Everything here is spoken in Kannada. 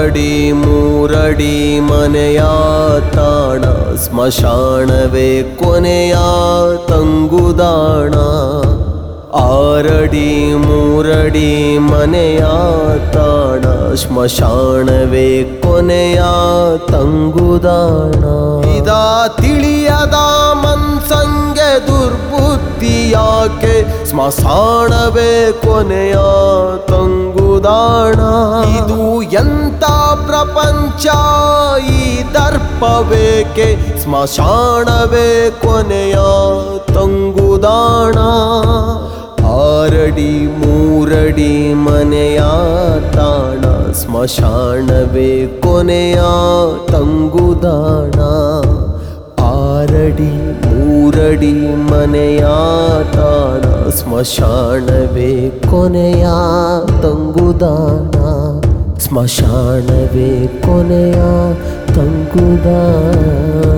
ಆರಡಿ ಮೂರಡಿ ಮನೆಯ ತಾಣ ಸ್ಮಶಾನವೇ ಕೊನೆಯ ತಂಗುದಾಣ ಆರಡಿ ಮೂರಡಿ ಮನೆಯ ತಾಣ ಸ್ಮಶಾನವೇ ಕೊನೆಯ ತಂಗುದಾಣ ಇದ ತಿಳಿಯದ ಮನ್ಸಂಗೆ ದುರ್ಬುದ್ಧಿ ಯಾಕೆ ಸ್ಮಶಾನವೇ ಕೊನೆಯ ತಂಗುದಾಣ ಇದು ಎಂತ ಪ್ರಪಂಚ ಈ ದರ್ಪವೇಕೆ ಸ್ಮಶಾನವೇ ಕೊನೆಯ ತಂಗುದಾಣ ಆರಡಿ ಮೂರಡಿ ಮನೆಯ ತಾಣ ಸ್ಮಶಾನವೇ ಕೊನೆಯ ತಂಗುದಾಣ ಆರಡಿ ಮೂರಡಿ ಮನೆಯ ತಾಣ ಸ್ಮಶಾನವೇ ಕೊನೆಯ ತಂಗುದಾಣ ಸ್ಮಶಾನವೇ ಕೊನೆಯ ತಂಗುದಾಣ